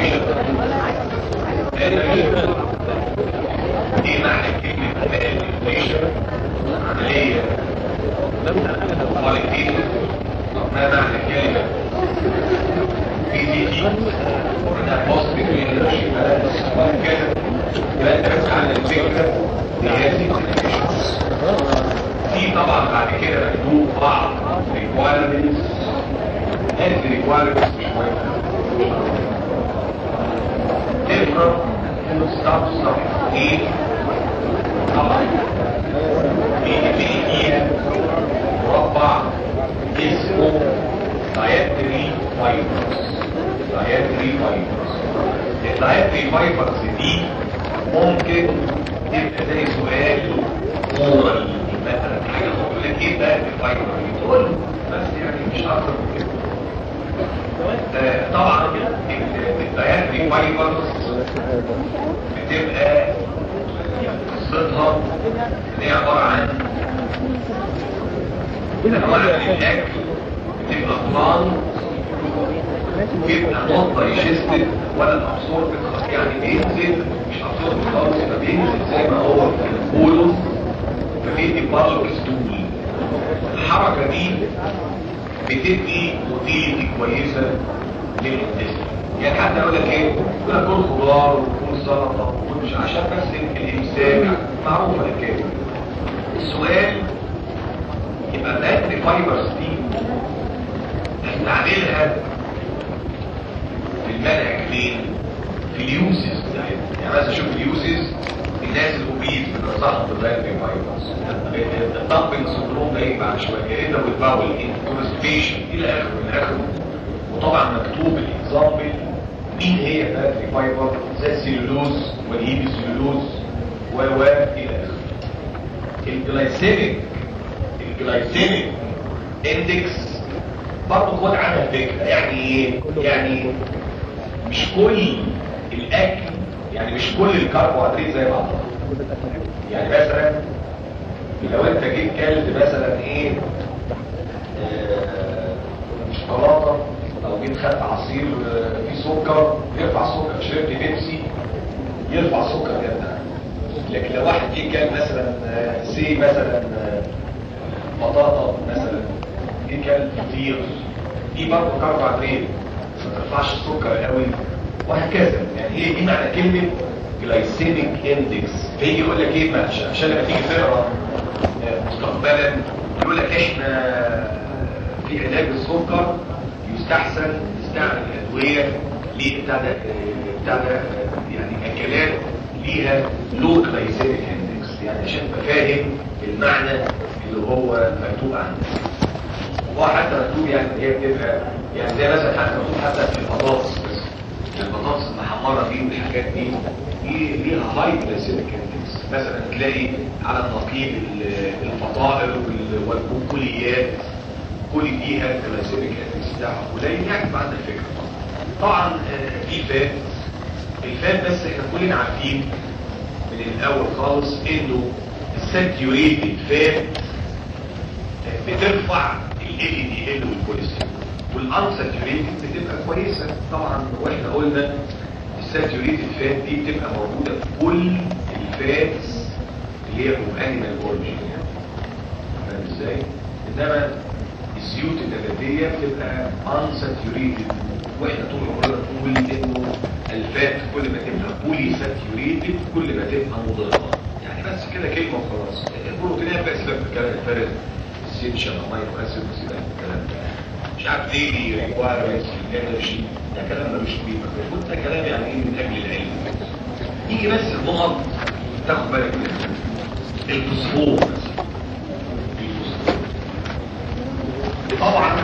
ايه معنى كلمة مالنيوتريشن عملية كواليتيف ما معنى كلمة بي دي تي انا بوست بين انرجي بالانس كده يبقى انت بس على الفكرة هي دي في طبعا بعد كده مكتوب بعض requirements هذه requirements مش مهمة different steps of ايه طبعا بيجي مربع اسمه dietary fibers dietary fibers الdietary fibers دي ممكن تبقى زي سؤال مورال مثلا حاجه تقول لك ايه بقى الفايبر تقول بس يعني مش اكتر من كده آه، طبعا الدياتري فايبرز بتبقى قصتها ان هي عباره عن انواع من الاكل بتبقى بلان بيبقى نوت دايجستد ولا ابسورب يعني بينزل مش ابسورب خالص يبقى بينزل زي ما هو في البولوس فبيدي بالك ستول الحركه دي بتدي موتيليتي كويسه للانتستين يعني حتى يقول لك ايه يقول لك كل خضار وكل سلطه ومش عشان بس الامساك معروفه الحكايه السؤال يبقى النات فايبرز دي هنستعملها في المنهج فين؟ في اليوزز بتاعتها يعني مثلا شوف اليوزز الناس الاوبيز بتنصحهم بالدايت فايبرز الدمبنج سندروم جاي بعد شويه ايه ده والباول كونستيبيشن الى اخره من اخره وطبعا مكتوب الاكزامبل مين هي الدايت فايبر زي السيلولوز والهيبي سيلولوز و و الى اخره الجلايسيميك الجلايسيميك اندكس برضه خد عنها فكره يعني ايه؟ يعني مش كل الاكل يعني مش كل الكربوهيدرات زي بعضها يعني مثلا لو انت جيت كلت مثلا ايه آه، شوكولاته او جيت خدت عصير آه، فيه سكر يرفع السكر شربت بيبسي يرفع السكر جدا لكن لو واحد جه كان مثلا آه، سي مثلا آه، بطاطا مثلا جه كان فطير دي برضه كربوهيدرات ما ترفعش السكر قوي وهكذا يعني ايه دي معنى كلمه جلايسيميك اندكس فيجي يقول لك ايه ما عشان عشان لما تيجي تقرا آه، مستقبلا يقول لك احنا في علاج السكر يستحسن نستعمل الادويه ليه بتاع ده آه، بتاع ده آه، يعني اكلات ليها لو جلايسيميك اندكس يعني عشان تبقى فاهم المعنى اللي هو مكتوب عندك هو حتى مكتوب يعني هي بتبقى يعني زي مثلا حتى مكتوب حتى في البطاطس بس البطاطس المحمره دي والحاجات دي دي ليها هاي جلايسيميك اندكس مثلا تلاقي على النقيض ال- الفطائر وال- والبقوليات كل فيها جلايسيميك اندكس بتاعها قليل يعني بعد الفكره طبعا آه، في فات الفات بس احنا كلنا عارفين من الاول خالص انه الساتيوريتد فات بترفع ال دي ال والكوليسترول والانساتيوريتد بتبقى كويسه طبعا واحنا قلنا الساتيوريتد فات دي بتبقى موجوده في كل الفاتس اللي هي انيمال اوريجين فاهم ازاي؟ انما الزيوت النباتيه بتبقى انساتيوريتد واحنا طول عمرنا نقول انه الفات كل ما تبقى بولي ساتيوريتد كل ما تبقى مضره يعني بس كده كلمه وخلاص البروتينات بقى سيبك من الكلام الفارغ السيتشن امينو اسيد وسيبك من الكلام ده مش عارف ليه دي ريكوايرمنتس الانرجي ده كلام ملوش قيمه كنت ده كلام يعني ايه من اجل العلم نيجي بس النقط تاخد بالك منها الفوسفور مثلا الفوسفور طبعا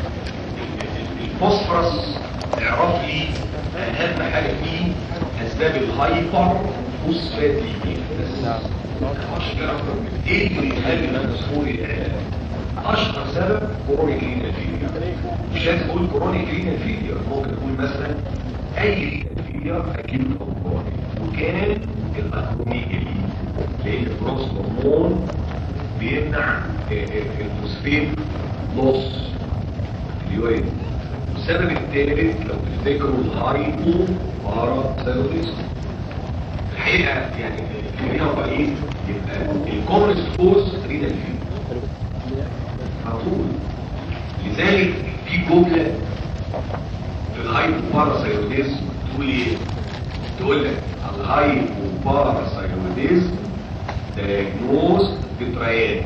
الفوسفورس اعرف لي اهم حاجه فيه اسباب الهايبر فوسفاتيميا بس مش كده أكتر من كده. ايه اللي يخلي الفوسفور يقل؟ اشهر سبب كورونيك رينال فيلير مش لازم اقول كورونيك رينال فيلير ممكن اقول مثلا اي رينال فيلير اكيد او كورونيك وكان الاكروميجالي لان البروس هرمون بيمنع الفوسفين لوس اليورين والسبب الثالث لو تفتكروا الهايبو باراثايرويدزم الحقيقه يعني هنا هو ايه يبقى الكومنس كوز رينال فيل على طول لذلك في جمله في الهايبو باراثايرويدزم تقول ايه تقول لك الهايبو باراثايرويدزم دايجنوز بتريات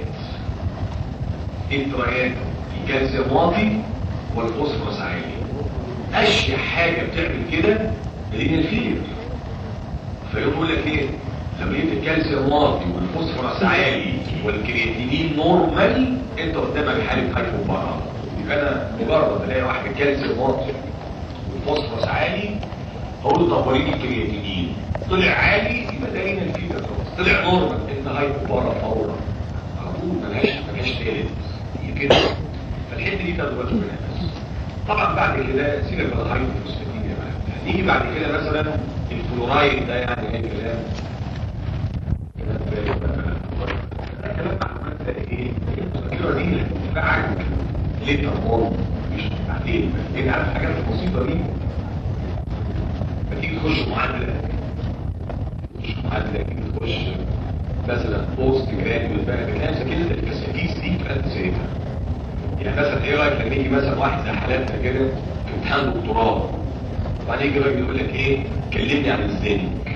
التريات الكالسيوم واطي والفوسفورس عالي اشياء حاجه بتعمل كده هي الفيل فيقول لك ايه لما يبقى الكالسيوم واطي والفوسفورس عالي والكرياتينين نورمال انت قدامك حاله هايبوبارا يبقى انا مجرد الاقي واحد الكالسيوم واطي والفوسفورس عالي هقول طب وريني الكرياتينين طلع عالي يبقى ده هنا الفيل طلع نورمال انت هايبوبارا فورا على طول ملهاش ملهاش تالت هي كده فالحته دي تاخد بالك منها بس طبعا بعد كده سيبك من الهايبوفوسفاتين يا معلم نيجي بعد كده مثلا الفلورايد ده يعني اي كلام كلام فارغ بقى. ده كلام معلومات ده ايه الفكره دي بتاعك ليه تمام مش بعدين انت عارف الحاجات البسيطه دي فتيجي تخش معادله تخش معادله تيجي تخش مثلا بوست جراديويت بقى بتلاقي كده الكسكيس دي فانت سايبها يعني مثلا ايه رايك لما يجي مثلا واحد زي حالاتنا كده في امتحان دكتوراه وبعدين يجي راجل يقول لك ايه كلمني عن الزنك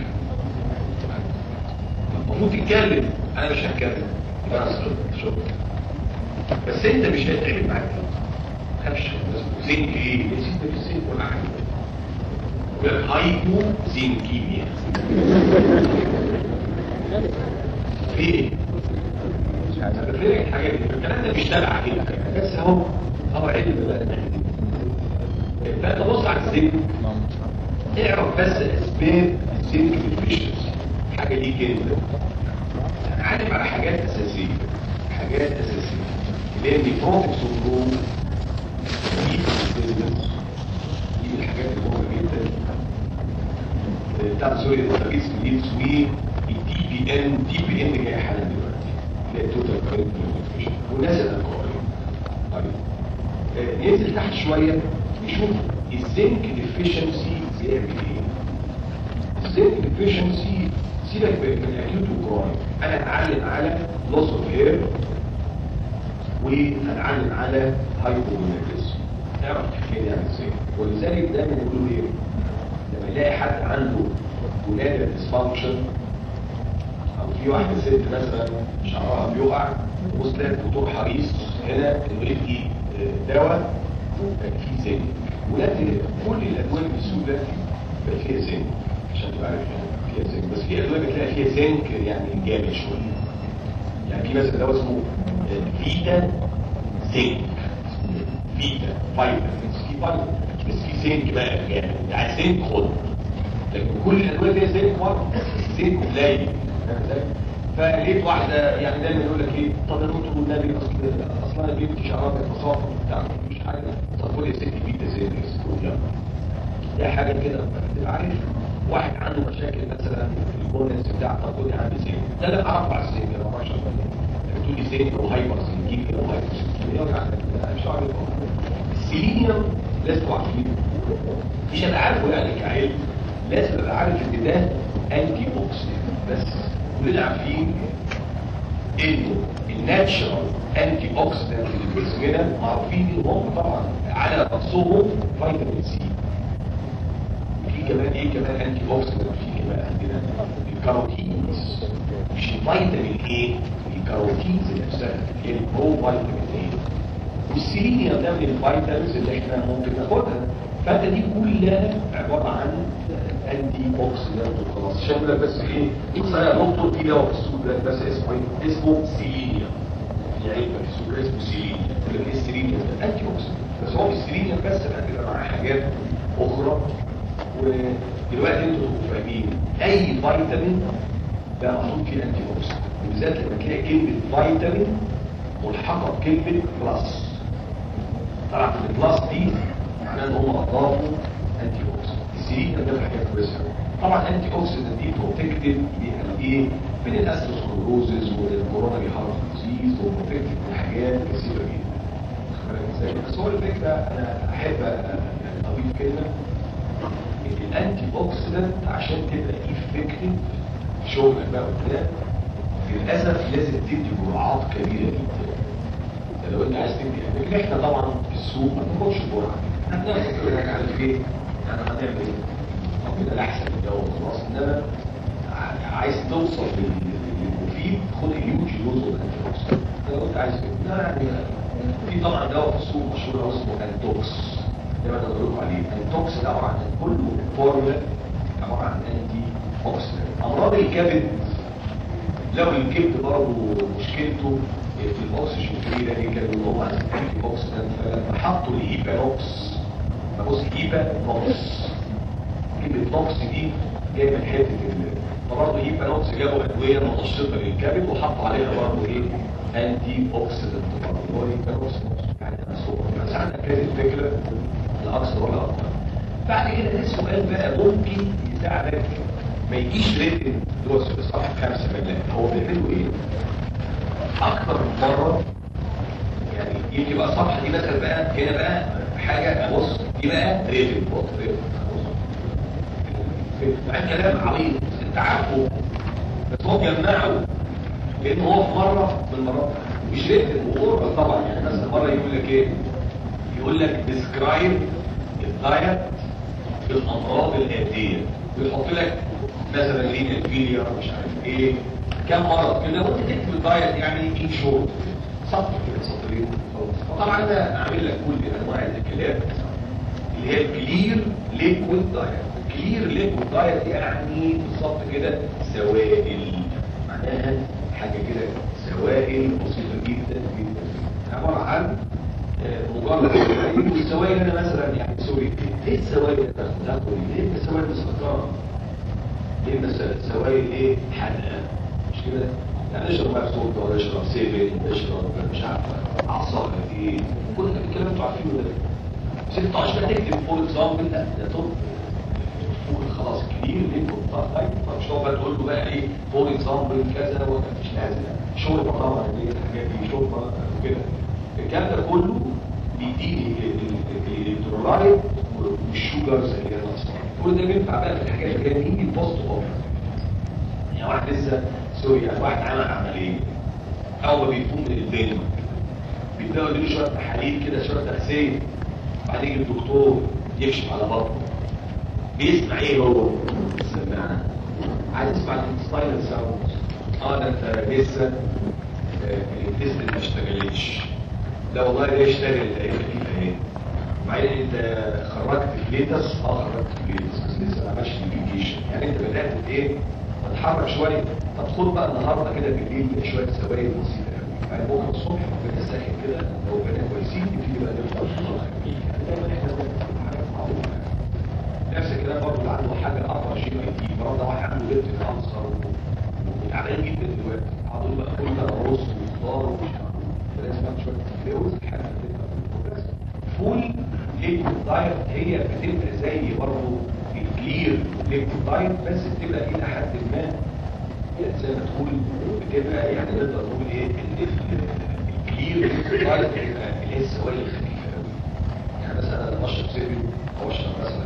المفروض تتكلم انا مش هتكلم يبقى انا سكت شكرا بس انت مش هتتعب معاك ما تخافش زنك ايه نسيت في الزنك ولا حاجه يقول لك هايبو زنكيميا في ايه؟ بفرق الحاجات دي الكلام ده مش تبع كده بس اهو هو علم بقى فانت بص على الزنك اعرف بس اسباب الزنك ديفيشنسي حاجه دي كده عارف على حاجات اساسيه حاجات اساسيه اللي هي النيفروتيك سندروم دي دي من الحاجات المهمه جدا بتاع سوري التركيز في الجنس والدي بي ان دي بي ان جاي حالا دلوقتي اللي هي توتال كارنت والناس الالكوهوليه طيب آه، ننزل تحت شويه نشوف الزنك ديفيشنسي بيعمل ايه الزنك ديفيشنسي سيبك من الاكيوت والكرونيك انا هتعلم على لوس اوف هير وهنعلم على هايبومونيكس تعرف كده يعني ازاي ولذلك دايما يقولوا ايه لما يلاقي حد عنده ولاده ديسفانكشن او في واحده ست مثلا شعرها بيقع تبص تلاقي الدكتور حريص هنا انه يدي دواء فيه زنك ولكن كل الادويه اللي في السوق ده بقى فيها زنك عشان تبقى عارف يعني فيها زنك بس في ادويه بتلاقي فيها زنك يعني جامد شويه يعني في مثلا دواء اسمه فيتا زنك فيتا فايتامينز في فايتامينز بس في زنك بقى جامد عايز زنك خد لكن كل الادويه فيها زنك برضه زنك قليل فاهم ازاي؟ فلقيت واحده يعني دايما يقول لك ايه طب يا دكتور والنبي اصل اصل انا جبت شعرات التصافح بتاع مش حاجه طب خد يا ستي فيتا زنك يلا ده حاجه كده تبقى عارف واحد عنده مشاكل مثلا في البونس بتاع طب خد يا عم زنك ده لا اربع سنين يا ما شاء الله تقول لي زنك وهايبر سنجين وهايبر سنجين مش عارف السيلينيوم لازم عارفين مش انا عارفه يعني كعلم لازم ابقى عارف ان ده انتي اوكسيدنت بس كلنا عارفين انه الناتشرال انتي اوكسيدنت اللي في جسمنا معروفين ان هم طبعا على نفسهم فيتامين سي في كمان ايه كمان انتي اوكسيدنت في كمان عندنا الكاروتينز مش الفيتامين ايه الكاروتينز نفسها هي البرو فيتامين ايه والسيلينيوم ده من الفيتامينز اللي احنا ممكن ناخدها فانت دي كلها عباره عن انتي اوكسيدنت وخلاص عشان لك بس ايه بص يا دكتور في دواء في السوق ده بس اسمه ايه اسمه سيلينيوم يعني في السوق اسمه سيلينيوم يقول لك ايه السيلينيوم ده انتي اوكسيدنت بس هو السيلينيوم بس لا بيبقى مع حاجات اخرى ودلوقتي انتوا فاهمين اي فيتامين ده محطوط فيه انتي اوكسيدنت وبالذات لما تلاقي كلمه فيتامين ملحقه بكلمه بلس طبعا البلس دي معناه ان هم اضافوا انتي اوكسيدنت السيلين ده حاجه كويسه طبعا انتي اوكسيدنت دي بروتكتيف بايه من الاثيروسكلروزز والكورونا هارت ديزيز وبروتكتيف من حاجات كثيره جدا ازاي بس هو الفكره انا احب اضيف كلمه ان الانتي اوكسيدنت عشان تبقى افكتيف شغلك بقى قدام للاسف لازم تدي جرعات كبيره جدا ده لو انت عايز تدي لكن احنا طبعا في السوق ما بناخدش جرعه احنا بناخد لك عارف ايه احنا هنعمل ايه؟ ربنا الاحسن من الدواء خلاص انما عايز توصل للمفيد خد الهيوج دوز اوف انتي اوكسيدنت لو انت عايز كده لا يعني في طبعا دواء في السوق مشهور اسمه انتوكس زي ما انا بقول لكم عليه انتوكس ده عباره عن كله فورمولا عباره عن انتي اوكسيدنت امراض الكبد لو الكبد برضه مشكلته في الاكسجين فري ده كانوا هم عايزين انتي اوكسيدنت فلما حطوا الهيبانوكس ببص هيبا نوكس كلمه نوكس دي جايه من حته فبرضه هيبانوكس جابوا ادويه منشطه للكبد وحطوا عليها برضه ايه انتي اوكسيدنت برضه اللي هو هيبانوكس يعني بس عندك كانت الفكره لا اكثر ولا اكثر بعد كده ده سؤال بقى ممكن يساعدك ما يجيش ريتن اللي هو الصفحه خمسه بالله هو بيعملوا ايه؟ اكثر من مره يعني يجي بقى الصفحه دي مثلا بقى هنا بقى حاجه بص دي بقى ريتن بص ريتن مع كلام عريض انت عارفه بس هو بيمنعه لان هو في مره من المرات مش ريتن وقرب طبعا يعني مثلا مره يقول لك ايه؟ يقول لك ديسكرايب الدايت في الامراض الاتيه ويحط لك مثلا لين الفيليا مش عارف ايه كم مرض كده وانت تكتب الدايت يعني ان شورت سطر كده سطرين فطبعا انا اعمل لك كل انواع الاكلات اللي هي الكلير ليكويد دايت كلير ليكويد دايت يعني بالظبط كده سوائل معناها حاجه كده سوائل بسيطه جدا جدا عباره عن مجرد والسوائل انا مثلا يعني سوري ايه السوائل اللي تاخدها ايه السوائل مسكره ايه مثلا سوائل ايه حادقه مش كده يعني اشرب بقى صودا ولا اشرب سيفن اشرب مش عارف عصاك ايه كل الكلام انتوا عارفينه ده بس انت عشان تكتب فور اكزامبل لا ده طب خلاص كبير ليه طيب مش هو بقى تقول له بقى ايه فور اكزامبل كذا مش لازم شرب طبعا دي الحاجات دي شرب وكده الكلام ده كله بيديني الالكترولايت والشوجرز اللي هي الاصفر كل ده بينفع بقى في الحاجات اللي هي دي البوست اوف يعني واحد لسه سوري يعني واحد عمل عمليه اول ما بيفوق من الدنيا بيبداوا يديله شويه تحاليل كده شويه تغذيه بعدين يجي الدكتور يكشف على بطنه بيسمع ايه هو؟ سمعنا عايز يسمع الانتستاينال ساوند اه ده انت لسه الانتستين ما اشتغلتش لا والله ده يشتغل الايه خفيفه اهي بعدين انت خرجت فليتس اه خرجت فليتس بس لسه ما عملش الابلكيشن يعني انت بدات ايه تتحرك شويه طب خد بقى النهارده كده بالليل شويه سوائل بسيطه قوي يعني بكره الصبح ربنا ساخن كده لو بقينا كويسين نبتدي بقى نفطر خفيف يعني دايما احنا بنعمل حاجات معروفه نفس الكلام برضه اللي عنده حاجه اقرا شيء اي تي برضه واحد عنده بنت كانسر وتعبان جدا دلوقتي عضله بقى كل ده رز وخضار ومش عارف لازم شويه تتجوز الحاجه فول ليكويد دايت هي بتبقى زي برضه الكلير ليكويد دايت بس بتبقى الى حد ما زي ما تقول بتبقى يعني نقدر نقول ايه الكلير ليكويد دايت اللي هي السوائل الخفيفه قوي يعني مثلا انا بشرب سيفن او اشرب مثلا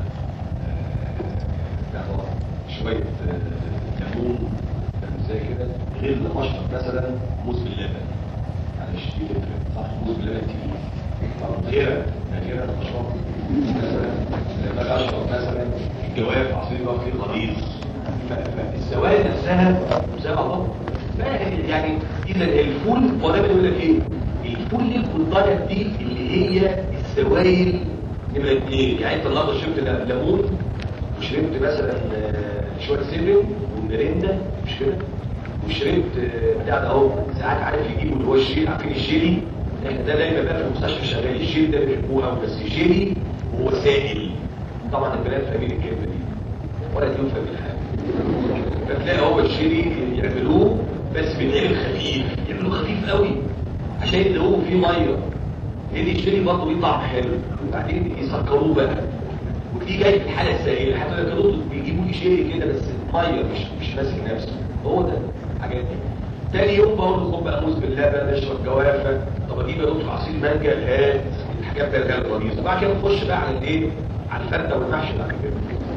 شويه ليمون زي كده غير لما اشرب مثلا موز باللبن معلش دي تفرق صح موز باللبن تقيل غير غير انا بشرب مثلا لما اشرب مثلا الجواب عصير بقى فيه غليظ فالسوائل نفسها زي ما الله يعني اذا الفول هو ده بيقول لك ايه الفول ليكويد دايت دي اللي هي السوائل نمره اثنين يعني انت النهارده شربت ليمون وشربت مثلا شويه سيفن وميريندا مش كده وشربت بتاع ده اهو ساعات عارف يجيبوا اللي هو الجيل عارفين الجيلي احنا ده دايما بقى في المستشفى شغال الجيل ده بيحبوه قوي بس الجيلي هو سائل طبعا البنات فاهمين الكلمه دي ولا دي فاهمين حاجه فتلاقي هو الجيلي يعملوه بس بيتعمل خفيف يعملوه خفيف قوي عشان يدوبوا فيه ميه لان الجيلي برضه ليه طعم حلو وبعدين يسكروه بقى ودي جاي في الحاله السائله حتى لو كانوا بيجيبوا لي شيء كده بس ميه مش مش ماسك نفسه هو ده الحاجات دي تاني يوم بقول له خد بقى موز باللبن اشرب جوافه طب اجيب يا دكتور عصير مانجا هات الحاجات بقى اللي هي الغليظه بعد كده نخش بقى على الايه على الفته والمحشي بعد كده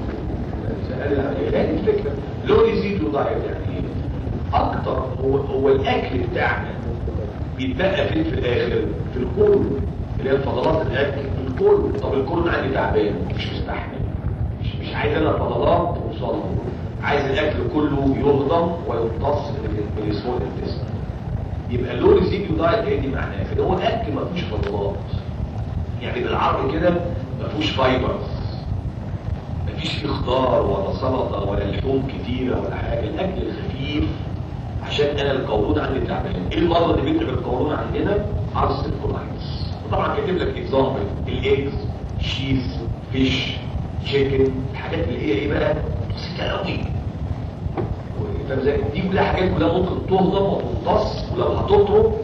هذه الفكره لو يزيد له ضعف يعني ايه اكتر هو هو الاكل بتاعنا بيتبقى فين في الاخر في الكولون اللي هي فضلات الاكل في الكولون طب الكولون عندي تعبان مش مستحمل مش, مش عايز انا فضلات توصل عايز الاكل كله يهضم ويمتص من السمول انتستين يبقى اللو ريزيديو دايت هي دي معناها كده هو الاكل ما فيهوش فضلات يعني بالعرض كده ما فيهوش فايبرز ما فيش فيه خضار ولا سلطه ولا لحوم كتيره ولا حاجه الاكل الخفيف عشان انا القولون عندي تعبان ايه المرض اللي بيتعب القولون عندنا عرض الكولايتس وطبعا كاتب لك اكزامبل الايجز شيز فيش تشيكن الحاجات اللي هي ايه بقى بسيطه قوي فاهم ازاي دي كلها حاجات كلها ممكن تهضم وتمتص ولو هتترك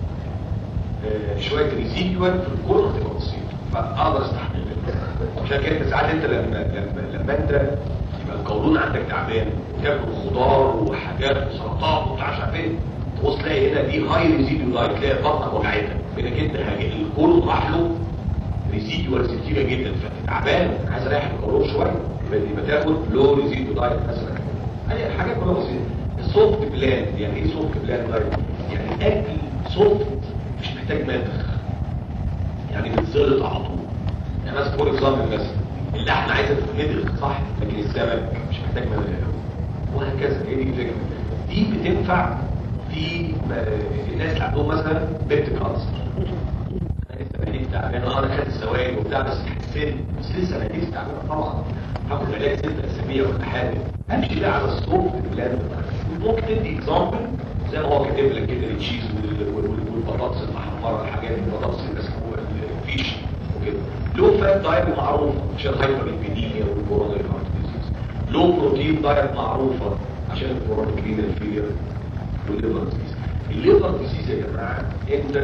آه شويه ريزيديوال في الكل هتبقى بسيطه فاقدر استحمل عشان كده ساعات انت لما لما لما انت يبقى القولون عندك تعبان وتاكل خضار وحاجات وسلطات وبتاع مش عارف ايه تبص تلاقي هنا دي هاي ريزيديو دايت تلاقي بطنك وجعتك انك انت الكولون راح له ريزيديوالز كتيره جدا فتعبان عايز اريح القولون شويه يبقى تاخد لو ريزيديو دايت مثلا يعني حاجات كلها بسيطه السوفت بلان يعني ايه سوفت بلان دايت يعني اكل سوفت مش محتاج مدخ يعني بتزلط على طول يعني مثلا فور اكزامبل مثلا اللحمه عايزه تتمدغ صح لكن السمك مش محتاج مدغ وهكذا هي دي الفكره دي بتنفع في الناس اللي عندهم مثلا بيت كانسر انا تعبان انا خدت السوائل وبتاع بس حسيت بس لسه انا لسه تعبان طبعا هاخد علاج ست اسابيع ولا حاجه امشي بقى على السوفت بلان ممكن تدي اكزامبل زي ما هو كاتب لك كده التشيز والبطاطس المحمره الحاجات البطاطس المسلوقه الفيش وكده لو فات دايت معروف عشان هايبر البيديميا والكورونا هارت ديزيز لو بروتين دايت معروفه عشان الكورونا كرينال فيلير والليفر ديزيز الليفر ديزيز يا جماعه انت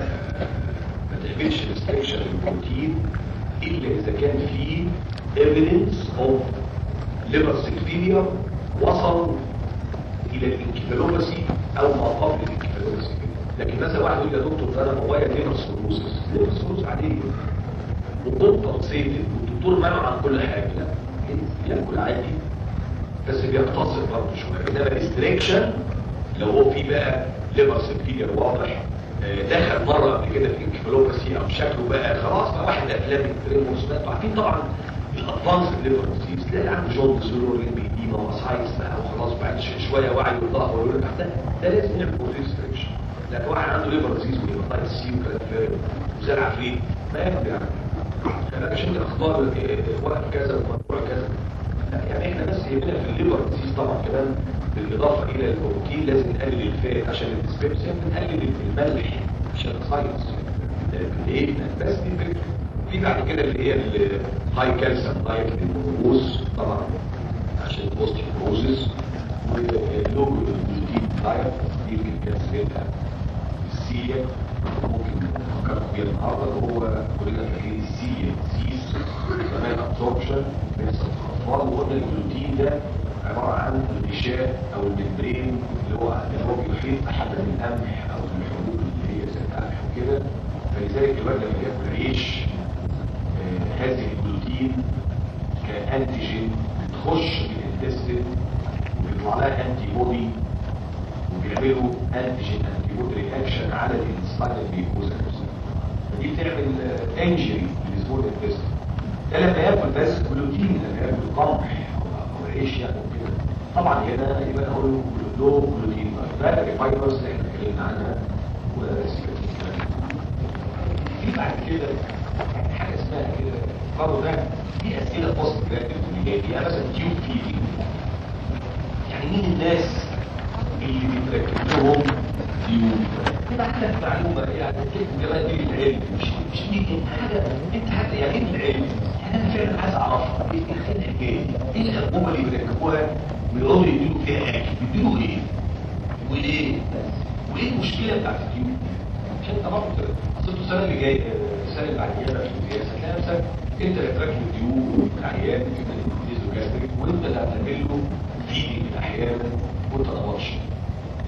ما تعملش ريستريكشن للبروتين الا اذا كان في evidence of liver cell failure وصل الى الانكفالوباسي او ما قبل الانكفالوباسي لكن مثلا واحد يقول يا دكتور ده انا بابايا ليفر سيروسس ليفر سيروسس عاديه والدكتور سيد والدكتور منع عن كل حاجه لا ياكل عادي بس بيقتصر برضه شويه انما الاستريكشن لو هو في بقى ليفر سيل فيلير واضح دخل مره قبل كده في الانكفالوباسي او شكله بقى خلاص بقى واحد افلام التريموس عارفين طبعا الادفانس ليفر ديزيز تلاقي عنده جون سلور ليمبيديما وسايس بقى وخلاص بعد شويه وعي والضغط ويقول لك ده ده لازم نعمل ريستريكشن لكن واحد عنده ليفر ديزيز وهيباتايتس سي وكلام فارغ وزرع فيه ما ياخد يعني كان عشان الاخبار وقت كذا وموضوع كذا يعني احنا بس يهمنا في الليفر ديزيز طبعا كمان بالاضافه الى البروتين لازم نقلل الفات عشان الديسبيبسيا نقلل الملح عشان الساينس ايه بس دي الفكره في بعد كده اللي هي الهاي كالسيوم دايت للنفوس طبعا عشان الاوستيوبروزيس واللو جلوتين دايت دي اللي كانت سيرتها السيليا ممكن نفكر فيها النهارده اللي هو كلنا فاكرين السيليا سيس كمان ابسوربشن بيحصل في الاطفال وقلنا الجلوتين ده عباره عن الغشاء او الممبرين اللي هو اللي هو بيحيط احد من القمح او الحبوب اللي هي زي القمح وكده فلذلك الولد لما ياكل عيش آه هذه البروتين كانتيجين بتخش في الانتستين وبيطلع لها انتي بودي وبيعملوا انتيجين انتي بودي رياكشن على الانسلاين بيكوزا فدي بتعمل انجري للسمول انتستين ده لما ياكل بس بروتين لما ياكل قمح عيش يعني وكده طبعا هنا يبقى هو له بروتين ده الفايبرز اللي احنا اتكلمنا عنها في بعد كده حاجه اسمها كده برضه ده في اسئله بوست جراديويت يعني مثلا تيوب فيدنج يعني مين الناس اللي بيتركب لهم تيوب تبقى عندك معلومه يعني تكتب كمان دي العلم مش مش دي حاجه انت حاجه يعني ايه العلم انا فعلا عايز اعرفها ايه الحكايه ايه الانبوبه اللي بيركبوها ويقعدوا يديروا فيها اكل بيديروا ايه وليه وايه المشكله بتاعت التيوب عشان انت برضه اصل السنه اللي جايه السنه اللي بعديها في الامتياز هتلاقي نفسك انت اللي هتركب التيوب العيان في الجاستريك وانت اللي هتعمل له فيدنج احيانا وانت ما تقدرش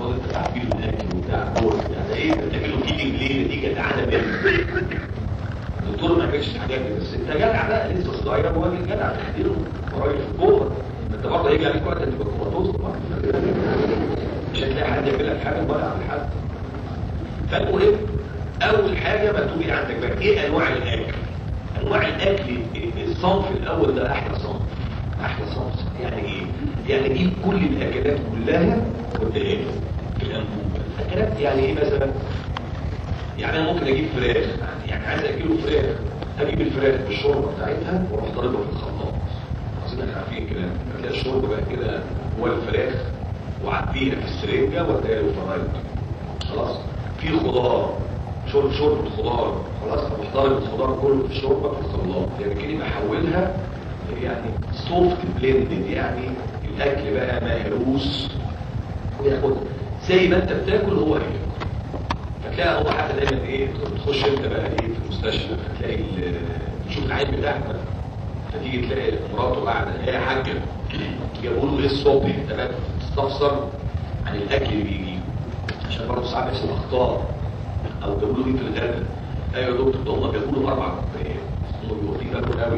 فاضل تعبير الاكل وبتاع دول يعني ايه بتعملوا فيدنج ليه دي كانت عاده منه الدكتور ما عملش الحاجات دي بس انت جدع بقى لسه صغير هو جدع تحضيره وراجل في الكوره انت برضه هيجي عليك وقت تبقى كوماتوز مش هتلاقي حد يعمل لك حاجه ولا يعمل حاجه فالمهم اول حاجه ما تقولي عندك بقى ايه انواع الاكل انواع الاكل الصنف الاول ده احلى صنف احلى صنف يعني ايه يعني جيب كل الاكلات كلها واديها له في الانبوبه الاكلات يعني ايه مثلا يعني انا ممكن اجيب فراخ يعني عايز اكله فراخ اجيب الفراخ بالشوربه بتاعتها واروح ضاربها في الخلاط اظن احنا عارفين كده هتلاقي الشوربه بقى كده جوه الفراخ وعبيها في السرنجه واديها له فرايد خلاص في خضار شرب شوربه خضار خلاص اروح ضارب الخضار كله في الشوربه في الخلاط يعني كده بحولها يعني سوفت بليندد يعني الاكل بقى مهروس وياخد زي ما انت بتاكل هو هياكل فتلاقي هو حتى دايما ايه تخش انت بقى ايه في المستشفى فتلاقي تشوف العين بتاعك بقى فتيجي تلاقي مراته قاعده هي حاجه جابوا له ايه الصبح تمام تستفسر عن الاكل اللي بيجي عشان برضه ساعات بيحصل اخطاء او جابوا له ايه في الغداء ايوه يا دكتور ده هم جابوا له اربع كوبايات هم بيوديه باكل قوي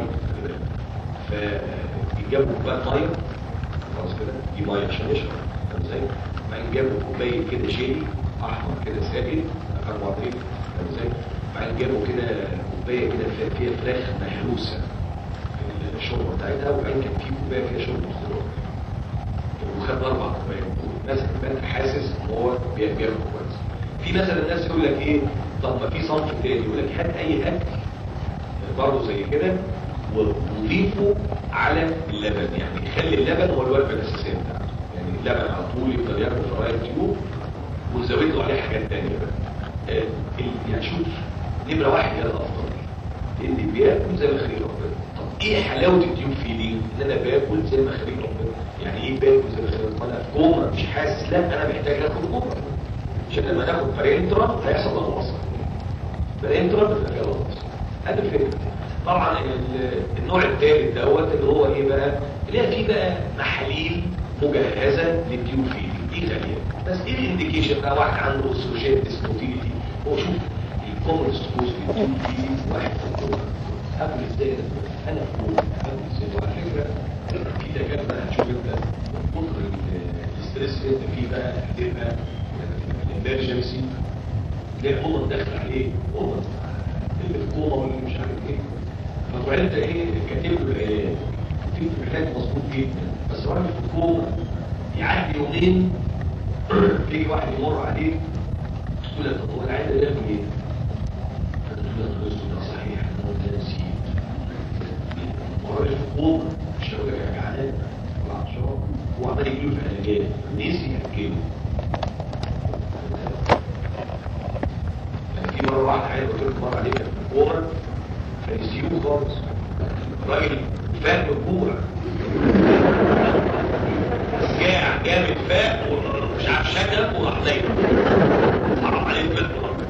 فجابوا كوبايه ميه خلاص كده دي ميه عشان يشرب فاهم ازاي؟ بعدين جابوا كوبايه كده جيلي احمر كده سائل كربوهيدرات فاهم ازاي؟ بعدين جابوا كده كوبايه كده فيها فراخ مهروسه في الشوربه بتاعتها وبعدين كان في كوبايه فيها شوربه خضار وخد اربع كوبايات مثلا انت حاسس ان هو بياكل كويس في مثلا ناس يقول لك ايه طب ما في صنف تاني يقول لك هات اي اكل برضه زي كده وضيفه على اللبن يعني خلي اللبن هو الوجبه الاساسيه بتاعته يعني اللبن على طول يفضل ياكل فرايد تيوب وزود له عليه حاجات ثانيه بقى آه يعني شوف نمره واحد هي الافضل اللي بياكل زي ما خليل ربنا طب ايه حلاوه التيوب في دي ان انا باكل زي ما خليل ربنا يعني ايه باكل زي ما خليل ربنا انا في كوما مش حاسس لا انا محتاج اخد كوما عشان لما ناخد بارينترا هيحصل لغوصه بارينترا بتبقى فيها لغوصه هذا الفكره طبعا النوع الثالث دوت اللي هو ايه بقى اللي هي فيه بقى محاليل مجهزه للتيوب فيدنج دي غاليه بس ايه الانديكيشن بقى واحد عنده اسوشيت ديسموتيليتي هو شوف الكومن ستوز في التيوب فيدنج واحد في الكومن قبل ازاي انا فوق قبل ازاي وعلى فكره في دكاتره هتشوف انت كتر الاستريس اللي انت فيه بقى هتبقى الامرجنسي تلاقي كومن داخل عليه كومن اللي في كوما واللي مش عارف ايه فتروح انت ايه كاتب له العلاج في العلاج مظبوط جدا بس راجل في كوما يعدي يومين تيجي واحد يمر عليه تقول له طب هو العيان ده جاب منين؟ فتقول له ده صحيح انا قلت نسيت هو راجل في كوما مش هقول لك يا جعان ولا عطشان هو عمال يجيله في علاجات نسي ياكله في مرة واحدة عيال قلت لك مرة عليه كان في كوما فنسيوه خالص راجل فاهم الكورة جاع جامد فاق ومش عارف شكل وراح نايم حرام عليك بقى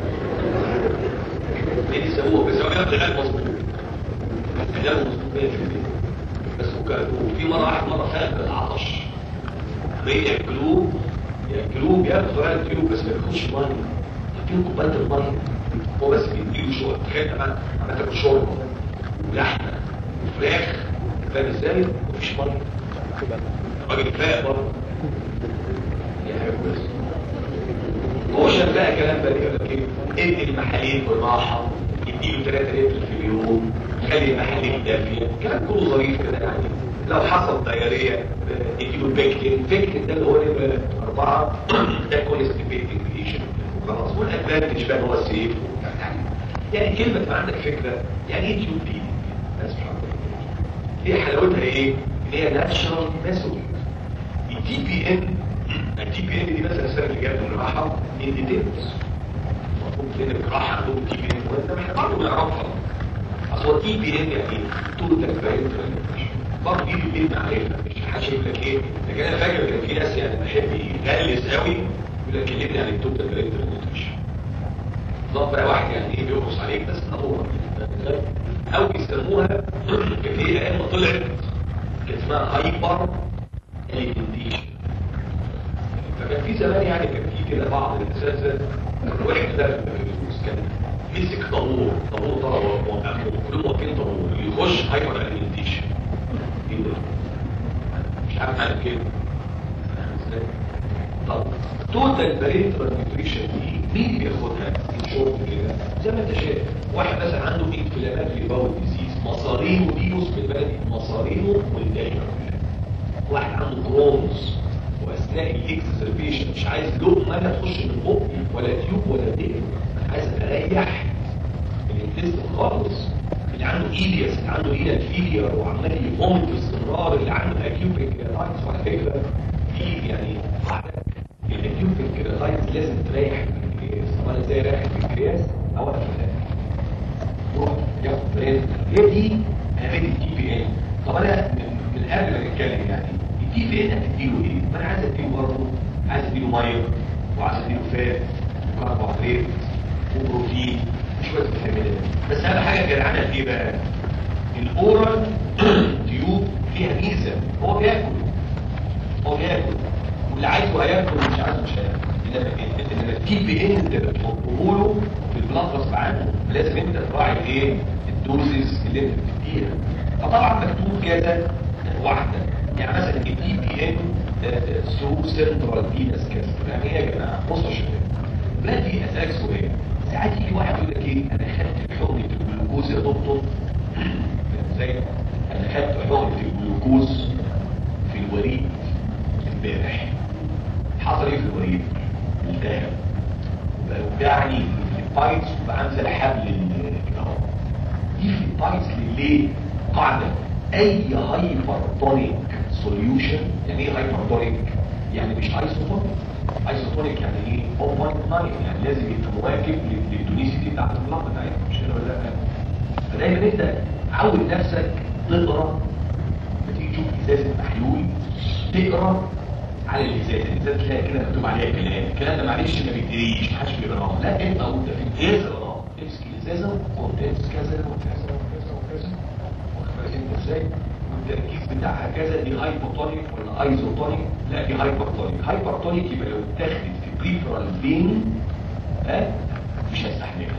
ايه دي سووه بس هو كان غير مظبوط غير مظبوط 100% بس وفي مرة واحد مرة فاق بالعطش عمالين ياكلوه ياكلوه بياكلوا فراغ التيوب بس ما بياخدش ميه فين كوبايه الميه هو بس بيديله شويه تخيل كمان عمال تاكل شوربه ولحمه وفراخ فاهم ازاي؟ مفيش ميه الراجل فاق برضه دي حاجه كويسه هو شاف بقى كلام بقى يقول لك ايه ادي المحاليل بالراحه اديله 3 لتر في اليوم خلي المحاليل دافيه كلام كله ظريف كده يعني لو حصل دايريه اديله بيكتين بيكتين ده اللي هو نمره اربعه ده كونستيبيتنج ايجنت خلاص والادفانتج بقى هو السيف يعني كلمه ما عندك فكره يعني ايه تيوب دي سبحان الله هي حلاوتها ايه؟ ان هي ناتشرال ميثود التي بي ان التي بي ان دي مثلا السنه اللي جايه من راحه ان ديتيلز مطلوب منك راحه عندهم تي بي ان وانت احنا برضه بنعرفها اصل هو تي بي ان يعني توتال باين برضه دي بي ان عارفها مش حدش يقول لك ايه لكن انا فاكر كان في ناس يعني بحب يغلس قوي يقول لك كلمني عن التوتال باين نيوتريشن ضاف بقى واحد يعني ايه بيقص عليك بس ضروره او بيسموها كانت هي ايام ما طلعت كانت اسمها هايبر اليمنتيشن فكان في زمان يعني كان في كده بعض الاساتذه واحد ده كان مسك طابور طابور طلبه وقفوا كلهم واقفين طابور يخش هايبر اليمنتيشن ايه ده؟ مش عارف اعمل كده فاهم ازاي؟ طب توتال برينترال نيوتريشن دي مين بياخدها؟ ان شورت كده زي ما انت شايف واحد مثلا عنده انفلاماتوري باول ديزيز مصارينه دي يوسف البلدي مصارينه والدايره كلها واحد عنده كرونز واثناء الاكسسربيشن مش عايز لقمه لا تخش من بقي ولا تيوب ولا دقن عايز اريح الانتست خالص اللي عنده ايدياس اللي عنده ايديا فيلير وعمال يفومت باستمرار اللي عنده اكيوبيك رايتس على فكره في يعني قاعده الاكيوبيك رايتس لازم تريح البنكرياس طب انا ازاي اريح البنكرياس؟ اوقف الفلاح روح ياخد بريد هي دي اهميه التي بي ان طب انا من, من قبل ما نتكلم يعني التي بي ان هتديله ايه؟ ما انا عايز اديله برضه عايز اديله ميه وعايز اديله فات وكربوهيدرات وبروتين شويه فيتامينات بس اهم حاجه جدعانه في ايه بقى؟ الاورال تيوب فيها ميزه هو بياكل هو بياكل واللي عايزه هياكل واللي مش عايزه مش هياكل انما انما التي بي ان انت بتحطه له في البلاد غصب عنه لازم انت تراعي ايه الدوزز اللي انت بتديها فطبعا مكتوب كذا واحده يعني مثلا التي بي ان ثرو سنترال فينس كاس يعني ايه يا جماعه بصوا يا شباب دلوقتي اسالك سؤال ساعات يجي واحد يقول لك ايه انا خدت حقنه الجلوكوز يا دكتور ازاي انا خدت حقنه الجلوكوز في الوريد امبارح حصل ايه في الوريد التهب وبقى يوجعني في البايتس وبقى عامل زي حبل الكهرباء دي في البايتس ليه قاعده اي هايبرتونيك سوليوشن يعني ايه هايبرتونيك يعني مش ايسوتونيك ايسوتونيك يعني ايه 0.9 يعني لازم يبقى مواكب للتونيسيتي بتاعت البلاط بتاعتك مش كده ولا لا فدايما انت عود نفسك تقرا تيجي تشوف ازازه محلول تقرا على الازازه الازازه تلاقي كده مكتوب عليها كلام الكلام ده معلش ما بيجريش محدش بيقراه لا انت وانت في الازازه اقراه امسك الازازه وكونتنس كذا وكذا وكذا وكذا واخد بالك انت ازاي والتركيز بتاعها كذا دي هايبوتونيك ولا ايزوتونيك لا دي هايبرتونيك هايبرتونيك يبقى لو اتاخدت في بريفرال فين ها مش هيستحملها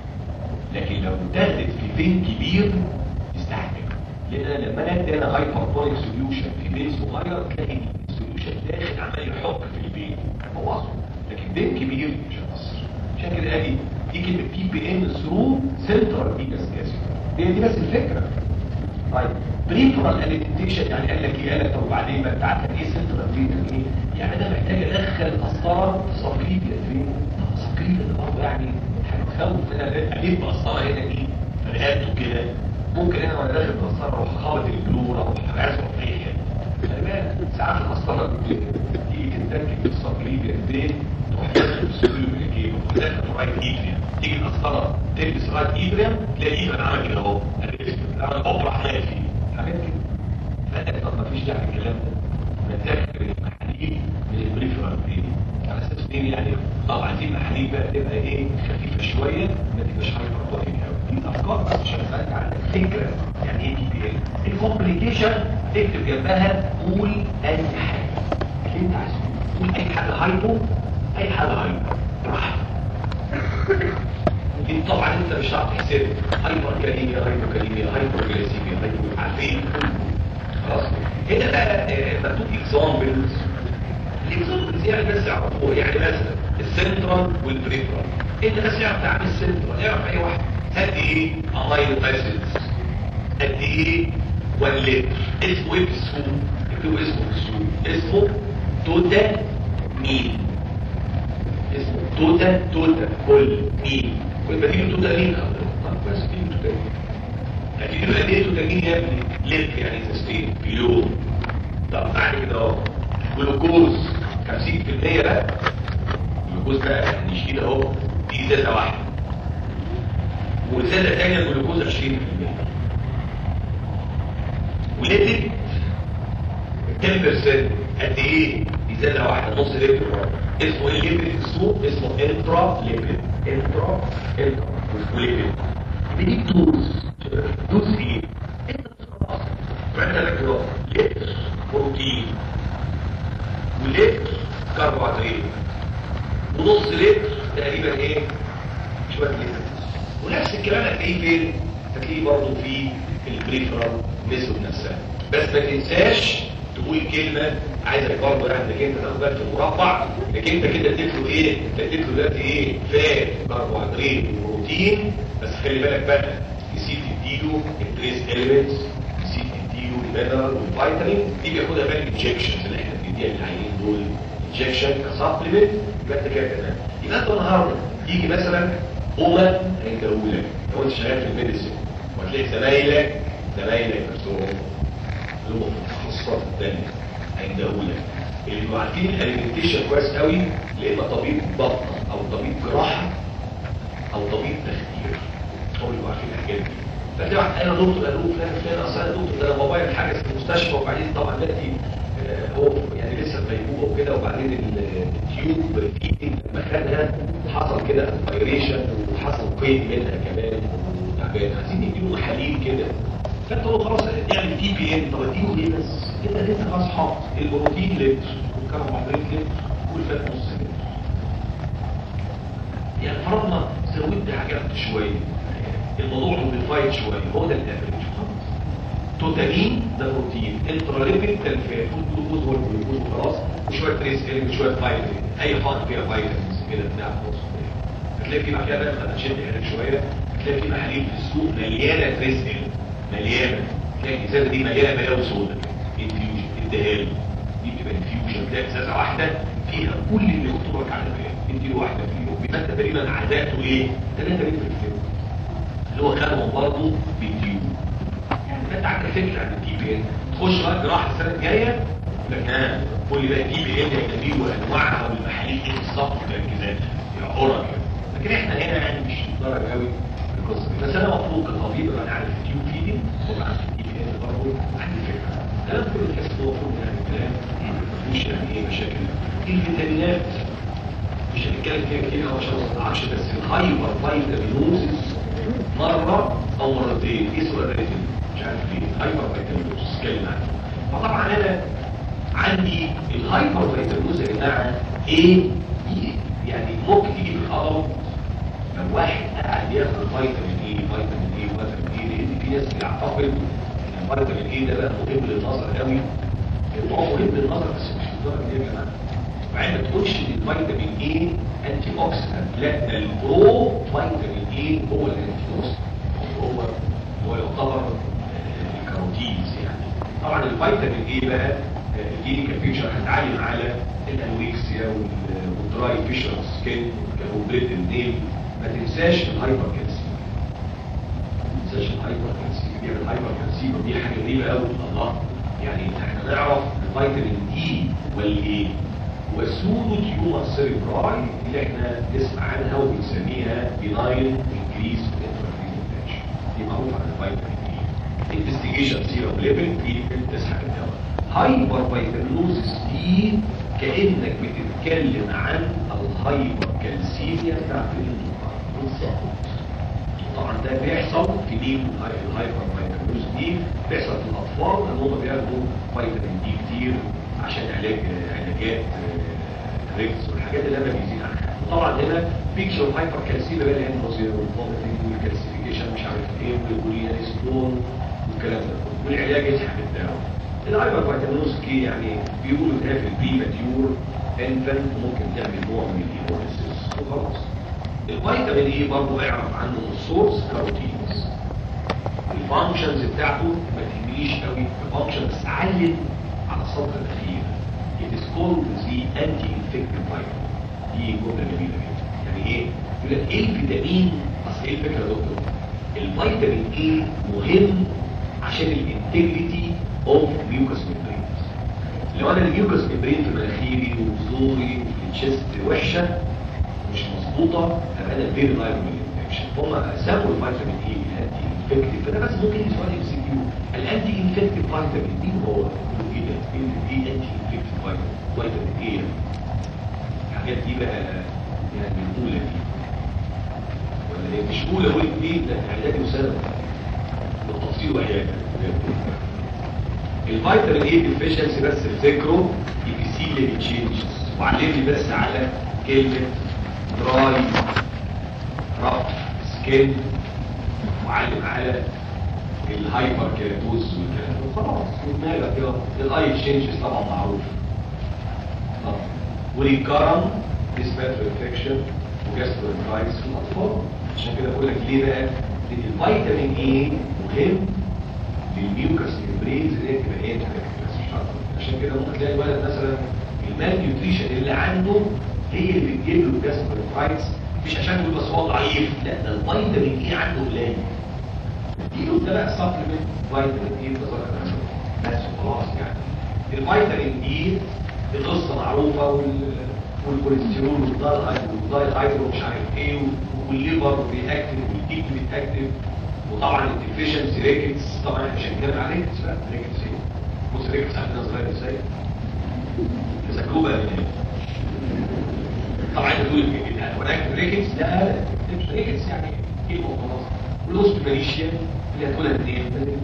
لكن لو اتاخدت في فين كبير يستحمل لان أنا لما انا ادي انا هايبرتونيك سوليوشن في بين صغير تلاقي السوليوشن داخل عمال يحك في البين بوظه لكن بين كبير مش هيأثر عشان كده ادي دي كلمه تي بي ان ثرو سنترال فينس كاسيت هي دي بس الفكره طيب بريفرال اليمنتيشن يعني قال لك ايه قال لك طب وبعدين بقى بتاعت ايه سنترال فين ايه يعني انا محتاج ادخل قسطره صقيب فين طب صقيب ده برضه يعني هتخوف ان انا اجيب قسطره هنا دي رقبته كده ممكن انا وانا داخل قسطره اروح خابط البلور او راسه في اي حته خلي بالك ساعات القسطره دي تيجي تتركب الصقيب فين تروح تدخل السلوك الجيب وتروح تدخل رايت ايدريم تيجي القسطره تلبس رايت ايدريم تلاقي ايدريم عمل كده اهو عمل اوبرا حاجه فيه حاجات كده فقال طب ما فيش داعي الكلام ده نتذكر المحاليل من البريفرال برين على اساس ايه يعني طب عايزين محاليل بقى تبقى ايه خفيفه شويه ما تبقاش هايبرتونيك قوي دي افكار بس عشان تبقى عندك فكره يعني ايه تي بي ال الكومبليكيشن تكتب جنبها قول اي حاجه اللي انت عايزه قول اي حاجه هايبو اي حاجه هايبو براحتك دي طبعا انت مش هتعرف تحسب هايبر كاليميا هايبر كاليميا هايبر جليسيميا هايبر عارفين خلاص هنا بقى مكتوب اكزامبلز الاكزامبلز يعني بس يعرفوها يعني مثلا السنترال والبريفرال انت بس يعرف تعمل السنترال يعرف اي واحد قد ايه امينو اسيدز قد ايه 1 لتر اسمه ايه في السوق اكتبوا اسمه في السوق اسمه توتا مين اسمه توتا توتا كل مين كل ما تيجي توتا مين طب بس تيجي توتا مين هتيجي بقى ايه توتا مين يا ابني لتر يعني سستين كيلو طب بعد كده اهو جلوكوز 50% بقى الجلوكوز بقى نشيل اهو دي ازازه واحده وازازه ثانيه الجلوكوز 20% ولتر 10% قد ايه ازازه واحده نص لتر اسمه ايه ليبيد في السوق اسمه انترا ليبيد انترا انترا وليبيد دي دوز دوز ايه انت خلاص بعد لك لتر بروتين ولتر كربوهيدرات ونص لتر تقريبا ايه شويه لتر ونفس الكلام هتلاقيه فين هتلاقيه برضه في البريفرال ميثود نفسها بس ما تنساش تقول كلمه عايزك برضه انك انت تاخد بالك في المربع انك انت كده اديت له ايه اديت له دلوقتي ايه فات كربوهيدرات وبروتين بس خلي بالك بقى نسيت تديله التريس اليمنتس نسيت تديله المينرال والفيتامين دي بياخدها بقى الانجكشنز اللي احنا بنديها للعيانين دول انجكشن كسبلمنت يبقى انت كده تمام يبقى انت النهارده يجي مثلا امه هيجاوبوا لك لو انت شغال في الميديسين وهتلاقي زمايلك زمايلك نفسهم اللي هم في التخصصات الثانيه هيجاوبوا لك اللي بيبقوا عارفين الاليمنتيشن كويس قوي يا اما طبيب بطن او طبيب جراحه او طبيب تخدير هم اللي بيبقوا عارفين الحاجات دي فتلاقي واحد انا دكتور قالوا فلان فلان اصل انا دكتور ده انا بابايا اتحجز في المستشفى وبعدين طبعا دلوقتي آه، هو يعني لسه في غيبوبه وكده وبعدين ال- التيوب في لما خدها حصل كده فايريشن وحصل قيد منها كمان وتعبان عايزين يديله محاليل كده فانت تقول له خلاص اعمل تي بي ان طب اديله ايه بس كده انت خلاص حاطط البروتين لتر والكربوهيدرات لتر والفات نص لتر يعني فرضنا زودت حاجات شويه الموضوع موديفايد شويه هو ده الافريج توتالين ده بروتين انتراليبيد ده الفات والجلوكوز هو الجلوكوز وخلاص وشويه تريس ال وشويه فيتامين اي حاجه فيها فيتامينز كده بتاع خلاص هتلاقي في بعد كده بقى هتشد حيلك شويه هتلاقي في محاليل في السوق مليانه تريس ال مليانه تلاقي الازازه دي مليانه بلاوي سودا انفيوجن الدهان دي بتبقى انفيوجن تلاقي ازازه واحده فيها كل اللي مكتوب لك على البيان ادي له واحده فيهم بيبقى انت تقريبا عداته ايه 3 لتر في اليوم اللي هو خدهم برضه بالديون يعني انت عندك فكره عن الدي بي ان تخش بقى جراحه السنه الجايه لك ها قول لي بقى الدي بي ان هيبقى دي وانواعها والمحاليل ايه بالظبط والتركيزات يا عرى كده لكن احنا هنا يعني مش درجه قوي في القصه دي بس انا مطلوب كطبيب انا عارف التيوب فيدنج وابقى عارف الدي بي ان برضه عندي فكره كلام كله تحس ان هو كله يعني كلام مفيش يعني ايه مشاكل الفيتامينات مش هنتكلم فيها كتير أوي عشان ما نقطعش بس الهايبر فيتامينوزس مرة أو مرتين ايه سؤال ريتم مش عارف ليه هايبر فيتامينوزس اتكلم عنه فطبعا أنا عندي الهايبر فيتامينوز يا جماعة ايه إيه؟ يعني ممكن تيجي في الخبر لو واحد قاعد ياخد فيتامين ايه فيتامين ايه فيتامين ايه لان في ناس بيعتقد ان الفيتامين ايه ده بقى مهم للنظر قوي هو مهم للنظر بس مش للدرجه دي يا جماعه وبعدين ما تقولش ان الفيتامين ايه انتي اوكسيدنت لا ده البرو فيتامين ايه هو الانتي اوكسيدنت هو هو يعتبر آه، الكاروتيز يعني طبعا الفيتامين ايه بقى آه، الكلينيكال فيشر هتعلم على الانوركسيا وال- والدراي فيشر سكين والكابوبريت النيل ما تنساش الهايبر كالسيوم ما تنساش الهايبر كالسيوم بيعمل الهايبر كالسيوم دي حاجه غريبه قوي الله يعني احنا نعرف الفيتامين دي والايه والسودو تيومر سيريبراي اللي احنا نسمع عنها وبنسميها بناين انكريز دي معروفه عن الفيتامين دي انفستيجيشن سيرم ليفل دي بتسحب الدواء هايبر فيتامينوزس دي كانك بتتكلم عن الهايبر كالسيميا بتاعت الانتقال بالظبط طبعا ده بيحصل في مين الهايبر فيتامينوز دي بيحصل في الاطفال ان هم بياخدوا فيتامين دي كتير عشان علاج علاجات آه، ريكس والحاجات اللي انا بيزيد عنها وطبعا هنا بيكشر هايبر كالسيميا بقى اللي هي النظير والفوميتنج والكالسيفيكيشن مش عارف ايه والبوليانستون والكلام ده كله والعلاج يسحب الدواء الهايبر فيتامينوز كي يعني بيقولوا ده في البري ماتيور انفنت ممكن تعمل نوع من الهيموليسيس وخلاص الفيتامين اي برضه اعرف عنه السورس كاروتينز الفانكشنز بتاعته ما تهمنيش قوي الفانكشن بس علم على السطر الاخير it is called the anti-infective vitamin دي جمله جميله جدا يعني ايه يقول لك ايه الفيتامين اصل ايه الفكره يا دكتور الفيتامين اي مهم عشان الانتجريتي اوف ميوكس ميمبرينز لو انا الميوكس ميمبرين في مناخيري وفي زوري وفي الشيست وحشه مش مظبوطه هبقى انا فيري لايبل للانفكشن هم سموا الفيتامين اي الانتي انفكتيف فده بس ممكن يجي سؤال ام سي كيو الانتي انفكتيف فيتامين دي هو ايه ده؟ ايه ايه انتي انفكتيف فيتامين فيتامين ايه الحاجات دي بقى يعني الاولى دي ولا ايه مش اولى اولى دي ده اعدادي وثانوي بالتفصيل وحياتي الفيتامين اي ديفيشنسي بس افتكروا البيسيليا تشينجز وعلم لي بس على كلمة دراي رف سكين وعلم على الهايبر كيراتوز والكلام ده وخلاص ودماغك يلا الاي تشينجز طبعا معروف وريكارن ديسباتر انفكشن وجاستروانترايتس في الاطفال عشان كده بقول لك ليه بقى؟ لان الفيتامين اي مهم للميوكس البريز اللي هي تبقى ايه بس مش اكتر عشان كده ممكن تلاقي ولد مثلا المال نيوتريشن اللي عنده هي اللي بتجيب له الجاستروانترايتس مش عشان يقول بس هو ضعيف لا ده الفيتامين اي عنده قليل اديله ده بقى سبلمنت فيتامين اي بتظهر بس خلاص يعني الفيتامين اي القصه معروفه وال والكوليسترول والدايت هايدرو مش عارف ايه والليفر بيأكتف والكيك بيتأكتف وطبعا الديفيشنسي ريكتس طبعا احنا مش هنتكلم على ريكتس بقى ريكتس ايه بص ريكتس عندنا صغير ازاي تذكروه بقى من هنا طبعا انت تقول هناك ريكتس لا مش ريكتس يعني ايه وخلاص والاوستوماليشيا اللي هتقولها منين من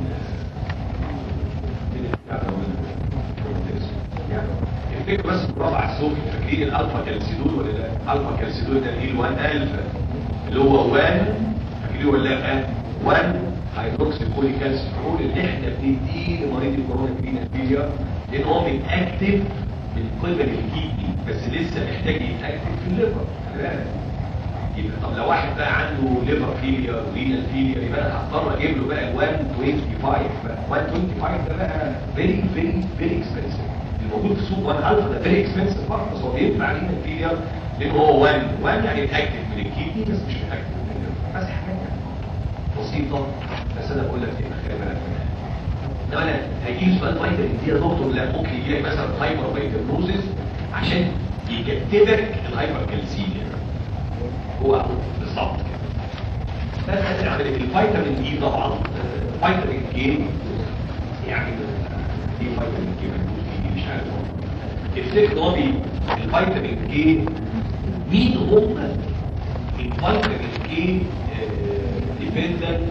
الفكرة بس برافع السوق فاكرين الالفا كالسيدول ولا لا الالفا كالسيدول ده ايه ال1 الفا اللي هو 1 فاكرين ولا لا 1 هيدروكسي بولي كالسيفرول اللي احنا بنديه لمريض الكورونا جرين فيليا لان هو بيتاكتف من قبل الكيدني بس لسه محتاج يتاكتف في الليفر خلي بالك يبقى طب لو واحد بقى عنده ليفر فيليا ورينال فيليا يبقى انا هضطر اجيب له بقى ال 125 بقى 125 ده بقى فيري فيري فيري اكسبنسيف الموجود في السوق 1 الفا ده فيري اكسبنسيف برضه بس هو بينفع رينال فيليا لان هو 1 1 يعني متاكد من الكيدني بس مش متاكد من الليفر بس حاجات بسيطه بس انا بقول لك ايه خلي بالك انما انا هيجي لي سؤال فيتامين دي يا دكتور لا ممكن يجي لك مثلا هايبر فيتامينوزيس عشان يكتبك الهايبر كالسيميا هو بالظبط كده بس هنعمل الفيتامين دي طبعا فيتامين كي يعني ايه فيتامين كي مش عارف الفكر هو الفيتامين كي مين هم الفيتامين كي ديبندنت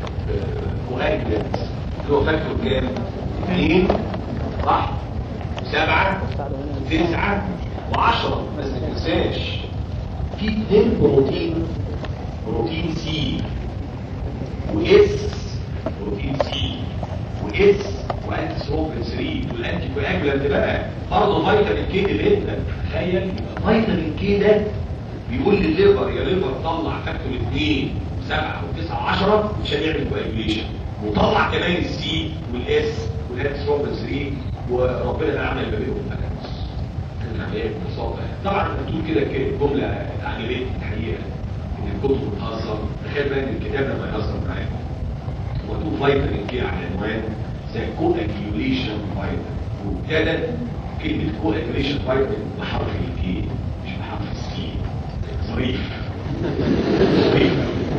كواجلنت اللي هو فاكتور كام؟ 2 صح؟ 7 9 و10 بس ما تنساش في اثنين بروتين بروتين سي واس بروتين سي واس وانتي سوبر 3 والانتي كواجولانت بقى برضه فيتامين كي اللي انت تخيل يبقى فيتامين كي ده بيقول للليفر يا ليفر طلع فاكتور 2 7 و9 10 عشان يعمل كواجوليشن وطلع كمان السي والاس والانتي سوبر 3 وربنا بقى عمل ما بينهم بالانس العمليات ببساطه طبعا بتقول كده جمله عمليه الحقيقه ان الكتب بتهزر تخيل بقى ان الكتاب لما يهزر معاك مكتوب فيتامين كي على عنوان زي كو اكيوليشن فيتامين وابتدى كلمه كو اكيوليشن فيتامين بحرف الكي مش بحرف السي ظريف ظريف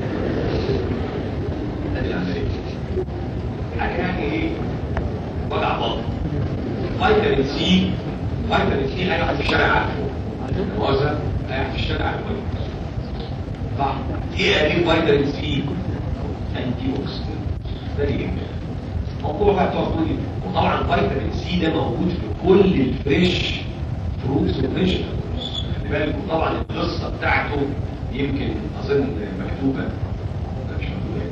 ادي العمليه حاجه يعني ايه وجع بطن فيتامين سي فيتامين سي اي واحد في الشارع عارفه مؤاخذه اي واحد في الشارع عارفه صح ايه ادي فيتامين سي انتي اوكسيدنت ده دي موضوع بقى تقول وطبعا فيتامين سي ده موجود في كل الفريش فروتس وفيجيتابلز خلي بالك طبعا القصه بتاعته يمكن اظن مكتوبه مش مكتوبه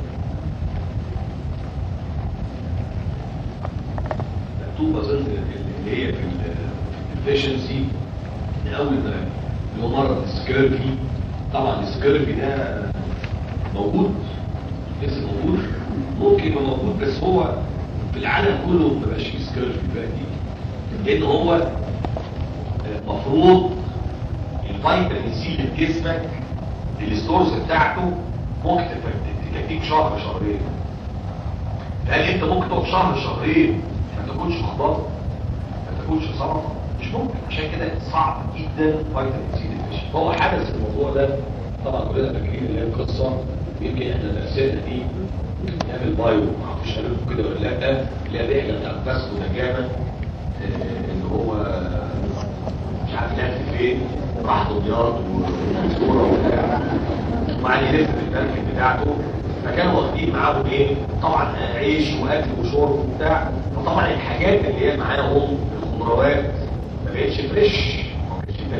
مكتوبه اظن اللي هي في الافشنسي من اول ما اللي هو مرض السكيرفي طبعا السكيرفي ده موجود لسه موجود ممكن يبقى موجود بس هو في العالم كله ما بقاش فيه سكيرفي دلوقتي لان هو مفروض الفيتامين سي اللي في جسمك الستورز بتاعته ممكن تكفيك شهر شهرين هل انت ممكن تقعد شهر شهرين ما تاكلش خضار ما تاكلش سلطه مش ممكن عشان كده صعب جدا فيتامين سي ديفيشن هو حدث الموضوع ده طبعا كلنا فاكرين اللي هي القصه يمكن احنا درسنا دي نعمل بايو ما اعرفش قالوا كده ولا لا اللي هي الرحله بتاعت باسكو دا جاما اللي هو مش عارف لف فين راح دمياط ومنصوره وبتاع وبعدين يلف في المركب بتاعته فكانوا واخدين معاهم ايه طبعا عيش واكل وشرب وبتاع فطبعا الحاجات اللي هي معاهم الخضروات ما بقتش فريش ما بقتش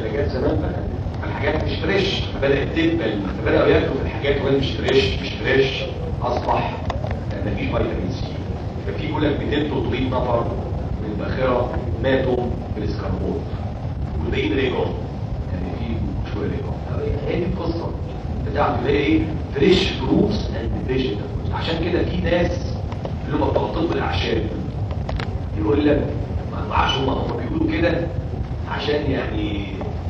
فريش فبدات تدبل فبداوا ياكلوا في الحاجات وهي مش فريش مش فريش اصبح مفيش فيتامين سي ففي يقول لك 200 300 نفر من الباخره ماتوا بالاسكربوت والباقيين رجعوا يعني في شويه رجعوا هي دي القصه بتاعته اللي هي ايه فريش فروتس اند فيجيتابلز عشان كده في ناس اللي هم بتوع طب الاعشاب يقول لك ما اعرفش هم هم بيقولوا كده عشان يعني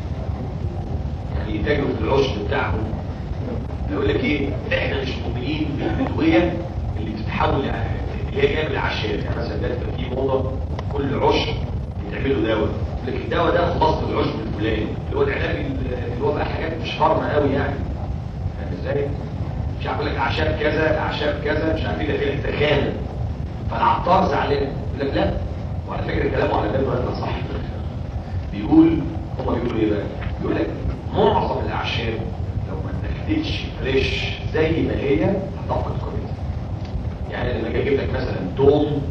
يعني يتاجروا في العشب بتاعهم يقول لك ايه احنا مش مؤمنين بالادويه اللي بتتحول يعني اللي هي جايه من الاعشاب يعني مثلا ده في موضه كل عشب يتعمل له دواء يقول لك الدواء ده خلاصه العشب الفلاني اللي هو العلاج اللي هو بقى حاجات مش فارمه قوي يعني فاهم ازاي؟ مش عارف يقول لك اعشاب كذا اعشاب كذا مش عارفين ده فيها تخانه فالعطار زعلان يقول لك لا وعلى فكره كلامه على بالنا ده صح بيقول هما بيقولوا ايه بقى؟ بيقول لك معظم الاعشاب لو ما اتاخدتش فريش زي ما هي هتفقد قيمتها يعني لما اجي اجيب لك مثلا توم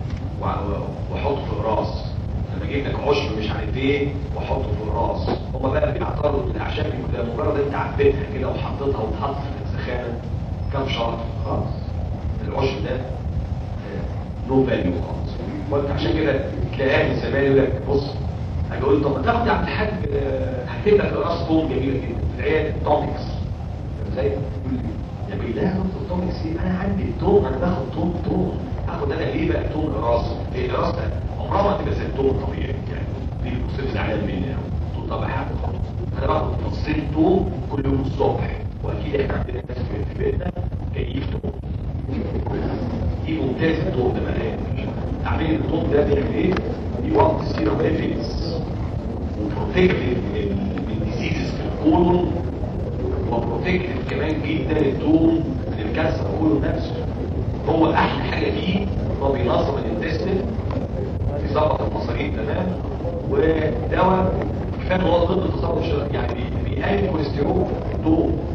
واحطه في الراس لما اجيب لك عشب مش عارف ايه واحطه في الراس هما بقى بيعترضوا الاعشاب دي كلها مجرد انت عبيتها كده وحطيتها واتحط في السخانه كام شهر خلاص العشب ده نو فاليو خالص وانت عشان كده تلاقي اهل زمان يقول لك بص اجي اقول طب ما تاخد عند الحاج هكتب لك راس توم جميله جدا في العياده تومكس ازاي يا بيه لا دكتور تومكس ايه انا عندي التوم انا باخد توم توم اخد انا ليه بقى توم راس ليه راس عمرها ما تبقى زي التوم الطبيعي يعني دي بصيت زعلان مني قوي قلت له طب حاجه خالص انا باخد فصين توم كل يوم الصبح واكيد احنا عندنا ناس في بيتنا كيف توم دي ممتاز التوم ده مليان تعميل التوم ده بيعمل ايه؟ بيوقف السيرم افكس وبروتكتيف من ديزيزز في الكولون وبروتكتيف كمان جدا التوم من الكانسر الكولون نفسه هو احلى حاجه فيه هو بينظم الانتستين بيظبط المصارين تمام ودواء كفايه هو ضد تصرف يعني بيقلل الكوليسترول التوم